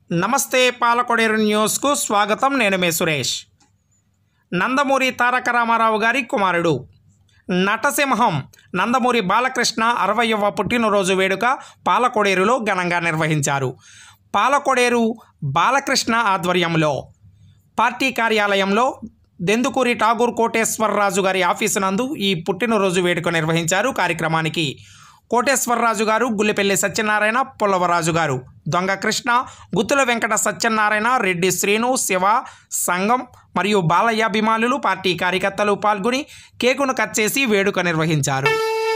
నమస్తే పాలకొడేరు న్యూస్కు స్వాగతం నేను మే సురేష్ నందమూరి తారక రామారావు గారి కుమారుడు నటసింహం నందమూరి బాలకృష్ణ అరవయవ పుట్టినరోజు వేడుక పాలకొడేరులో ఘనంగా నిర్వహించారు పాలకొడేరు బాలకృష్ణ ఆధ్వర్యంలో పార్టీ కార్యాలయంలో దెందుకూరి ఠాగూర్ కోటేశ్వరరాజు గారి ఆఫీసు నందు ఈ పుట్టినరోజు వేడుక నిర్వహించారు కార్యక్రమానికి కోటేశ్వరరాజు గారు గుల్లిపల్లి సత్యనారాయణ పుల్లవరాజు గారు దొంగ కృష్ణ గుత్తుల వెంకట సత్యనారాయణ రెడ్డి శ్రీను శివ సంఘం మరియు బాలయ్య అభిమానులు పార్టీ కార్యకర్తలు పాల్గొని కేకును కట్ చేసి వేడుక నిర్వహించారు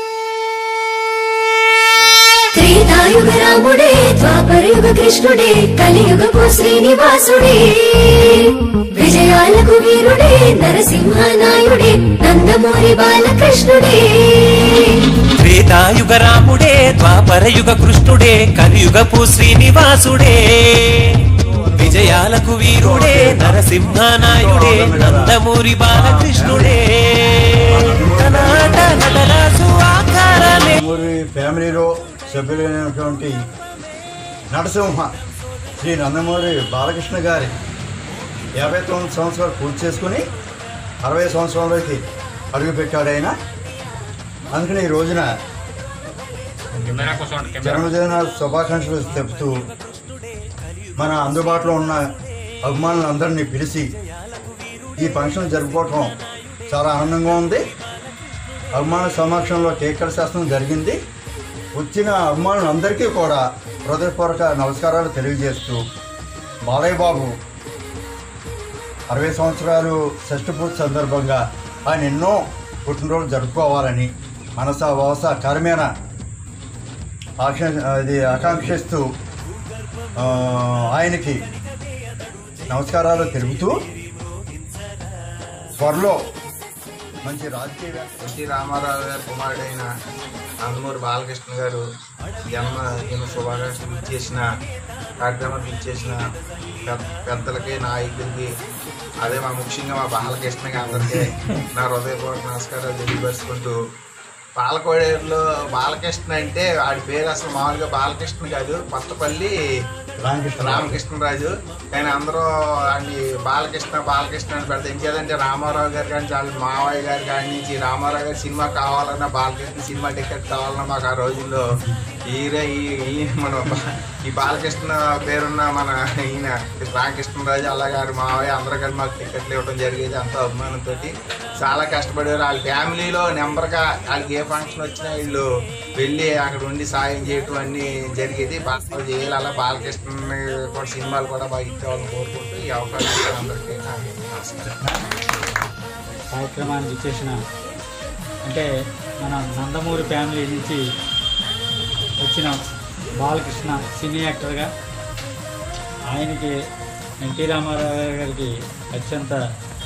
త్రేతాయుగ రాముడే ద్వాపరయుగ కృష్ణుడే కలియుగపు శ్రీనివాసుడే విజయాలకు వీరుడే నరసింహనాయుడే నందమూరి బాలకృష్ణుడే త్రేతాయుగ రాముడే ద్వాపరయుగ కృష్ణుడే కలియుగపు శ్రీనివాసుడే విజయాలకు వీరుడే నరసింహనాయుడే నందమూరి బాలకృష్ణుడే తనాట నటరాజు ఆకారమే నందమూరి ఫ్యామిలీలో సభ్యులైనటువంటి నరసింహ శ్రీ నందమూరి బాలకృష్ణ గారి యాభై తొమ్మిది సంవత్సరాలు పూర్తి చేసుకుని అరవై సంవత్సరాలకి అడుగుపెట్టాడు ఆయన అందుకని ఈ రోజున జన్మదిన శుభాకాంక్షలు చెప్తూ మన అందుబాటులో ఉన్న అభిమానులందరినీ పిలిచి ఈ ఫంక్షన్ జరుపుకోవటం చాలా ఆనందంగా ఉంది అభిమానుల సమక్షంలో కేక్ కట్ శాస్త్రం జరిగింది వచ్చిన అభిమానులందరికీ కూడా హృదయపూర్వక నమస్కారాలు తెలియజేస్తూ బాలయ్య బాబు అరవై సంవత్సరాలు షష్ఠపూర్తి సందర్భంగా ఆయన ఎన్నో పుట్టినరోజు జరుపుకోవాలని మనస వాస కర్మేన ఆక్ష ఇది ఆకాంక్షిస్తూ ఆ, ఆయనకి నమస్కారాలు తెలుపుతూ త్వరలో మంచి రాజకీయ ఎన్టీ రామారావు గారి కుమారుడైన నందమూరి బాలకృష్ణ గారు జన్మదిన శుభాకాంక్షలు ఇచ్చేసిన కార్యక్రమానికి ఇచ్చేసిన పెద్ద- పెద్దలకి నాయకులకి అదే మా ముఖ్యంగా మా బాలకృష్ణకి అందరికీ నా హృదయపూర్వక నమస్కారాలు తెలియపరుచుకుంటూ పాలకోడేరులో బాలకృష్ణ అంటే వాడి పేరు అసలు మామూలుగా బాలకృష్ణ కాదు కొత్తపల్లి రామకృష్ణ రామకృష్ణరాజు కానీ అందరూ అని బాలకృష్ణ బాలకృష్ణ అని పెడతారు ఇంకేదంటే రామారావు గారు కానీ చాలా మావయ్య గారు కాడి నుంచి రామారావు గారి సినిమా కావాలన్నా బాలకృష్ణ సినిమా టికెట్ కావాలన్నా మాకు ఆ రోజుల్లో ఈరే ఈ ఈ మన బా- ఈ బాలకృష్ణ పేరున్న మన ఈయన రామకృష్ణరాజు అలాగే మావయ్య అందరూ కలిసి మాకు టికెట్లు ఇవ్వడం జరిగేది అంత అభిమానంతో చాలా కష్టపడేవారు వాళ్ళ ఫ్యామిలీలో నెంబర్గా వాళ్ళకి ఏ ఫంక్షన్ వచ్చినా వీళ్ళు వెళ్ళి అక్కడ ఉండి సాయం చేయటం అన్నీ జరిగేది బాగా చేయాలి అలా బాలకృష్ణ కూడా సినిమాలు కూడా బాగా ఇచ్చేవాళ్ళని కోరుకుంటూ ఈ అవకాశం ఇచ్చిన అందరికీ నా నమస్కారం కార్యక్రమాన్ని ఇచ్చేసిన అంటే మన నందమూరి ఫ్యామిలీ నుంచి వచ్చిన బాలకృష్ణ సినీ యాక్టర్గా ఆయనకి ఎన్టీ రామారావు గారికి అత్యంత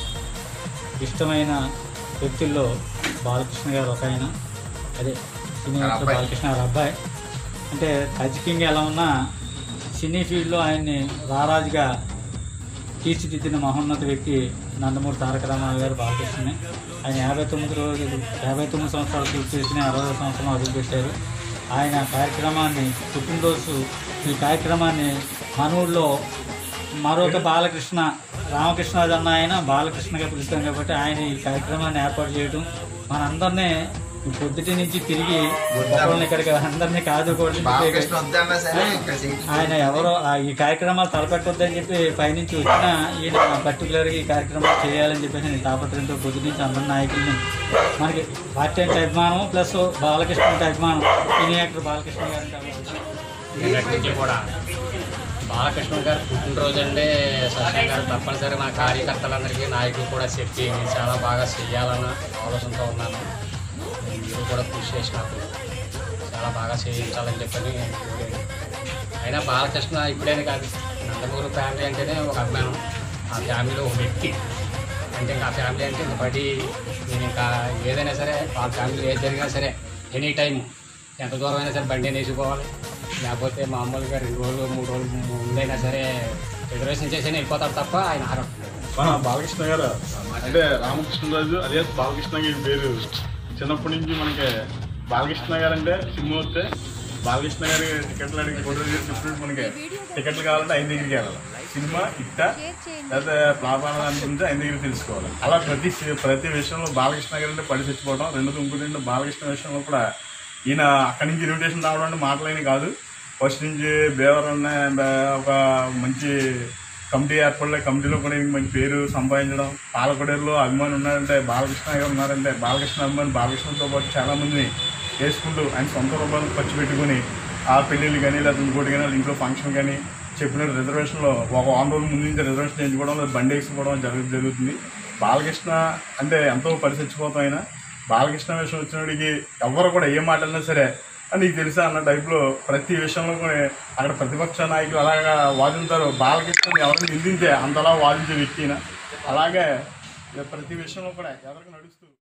ఇష్టమైన వ్యక్తుల్లో బాలకృష్ణ గారు ఒక ఆయన అదే సినీ యాక్టర్ అబ్బాయి. బాలకృష్ణ గారు అబ్బాయి అంటే రాజకీయంగా ఎలా ఉన్నా సినీ ఫీల్డ్లో ఆయన్ని రారాజుగా తీర్చిదిద్దిన మహోన్నత వ్యక్తి నందమూరి తారక రామారావు గారు బాలకృష్ణనే ఆయన యాభై తొమ్మిది రోజులు యాభై తొమ్మిది సంవత్సరాలు పూర్తి చేసిన అరవై సంవత్సరం అడుగుపెట్టారు ఆయన కార్యక్రమాన్ని పుట్టినరోజు ఈ కార్యక్రమాన్ని మన ఊళ్ళో మరొక బాలకృష్ణ రామకృష్ణరాజు అన్న ఆయన బాలకృష్ణగా పిలుస్తాం కాబట్టి ఆయన ఈ కార్యక్రమాన్ని ఏర్పాటు చేయడం మనందరినీ ఈ పొద్దుటి నుంచి తిరిగి ఒకళ్ళని ఇక్కడికి అందరినీ కాదు బాలకృష్ణ వద్దన్నా సరే ఇంకా చెయ్యి. ఆయన ఎవరో ఆ ఈ కార్యక్రమాలు తలపెట్టొద్దని చెప్పి పైనుంచి వచ్చిన ఈయన పర్టికులర్గా ఈ కార్యక్రమాలు చేయాలని చెప్పేసి నేను తాపత్రయంతో పొద్దు నుంచి అందరి నాయకుల్ని మనకి పార్టీ అంటే అభిమానం ప్లస్ బాలకృష్ణ అంటే అభిమానం సినీ యాక్టర్ బాలకృష్ణ గారు అంటే అభిమానం. నిన్నటి నుంచి కూడా బాలకృష్ణ గారు పుట్టినరోజు అంటే సత్యం గారు తప్పనిసరి నా కార్యకర్తలందరికీ నాయకులు కూడా చెప్పి నేను చాలా బాగా చెయ్యాలన్న ఆలోచనతో ఉన్నాను మీరు కూడా కృషి చేసి నాకు చాలా బాగా చేయించాలని చెప్పని కోరాను. అయినా బాలకృష్ణ ఇప్పుడేనే కాదు నందమూరి ఫ్యామిలీ అంటేనే ఒక అభిమానం ఆ ఫ్యామిలీలో ఒక వ్యక్తి అంటే ఇంకా ఆ ఫ్యామిలీ అంటే ఇంకా పడి నేను ఇంకా ఏదైనా సరే వాళ్ళ ఫ్యామిలీ ఏది జరిగినా సరే ఎనీ టైం ఎంత దూరం అయినా సరే బండి వేసుకోవాలి లేకపోతే మామూలుగా రెండు రోజులు మూడు రోజులు ముందైనా సరే రిజర్వేషన్ చేసి వెళ్ళిపోతాడు తప్ప ఆయన ఆరం మన బాలకృష్ణ గారు అంటే రామకృష్ణరాజు అదే బాలకృష్ణ గారి పేరు చిన్నప్పటి నుంచి మనకి బాలకృష్ణ గారు అంటే సినిమా వస్తే బాలకృష్ణ గారి టికెట్లు అడిగి ఫోటో తీసి చెప్పినట్టు మనకి టికెట్లు కావాలంటే ఆయన దగ్గరికి వెళ్ళాలి సినిమా ఇట్ట లేకపోతే ప్లాపాల గురించి ఆయన దగ్గర తెలుసుకోవాలి అలా ప్రతి ప్రతి విషయంలో బాలకృష్ణ గారు అంటే పడి చచ్చిపోవడం రెండోది ఇంకోటి ఏంటంటే బాలకృష్ణ విషయంలో కూడా ఈయన అక్కడి నుంచి ఇన్విటేషన్ రావడం అంటే మాటలేని కాదు ఫస్ట్ నుంచి బేవరన్న ఒక మంచి కమిటీ ఏర్పడలే కమిటీలో కూడా ఈయనకి మంచి పేరు సంపాదించడం పాలకొడేరులో అభిమాని ఉన్నారంటే బాలకృష్ణ గారు ఉన్నారంటే బాలకృష్ణ అభిమాని బాలకృష్ణతో పాటు చాలామందిని వేసుకుంటూ ఆయన సొంత రూపాయలు ఖర్చు పెట్టుకుని ఆ పెళ్ళిళ్ళు కానీ లేదా ఇంకోటి కానీ లేదా ఇంకో ఫంక్షన్ కానీ చెప్పినట్టు రిజర్వేషన్లో ఒక వారం రోజుల ముందు నుంచి రిజర్వేషన్ చేయించుకోవడం లేదా బండి వేసుకోవడం జరుగు జరుగుతుంది బాలకృష్ణ అంటే ఎంతో పరిచచ్చిపోతాం ఆయన బాలకృష్ణ విషయం వచ్చినడికి ఎవరు కూడా ఏం మాట్లాడినా సరే "ఆ, నీకు తెలుసా అన్న టైప్లో ప్రతి విషయంలో కూడా అక్కడ ప్రతిపక్ష నాయకులు అలాగా వాదింతారు బాలకృష్ణ ఎవరిని నిందించే అంతలా వాదించే వ్యక్తి ఈయన. అలాగే ప్రతి విషయంలో కూడా ఎవరికి నడుస్తూ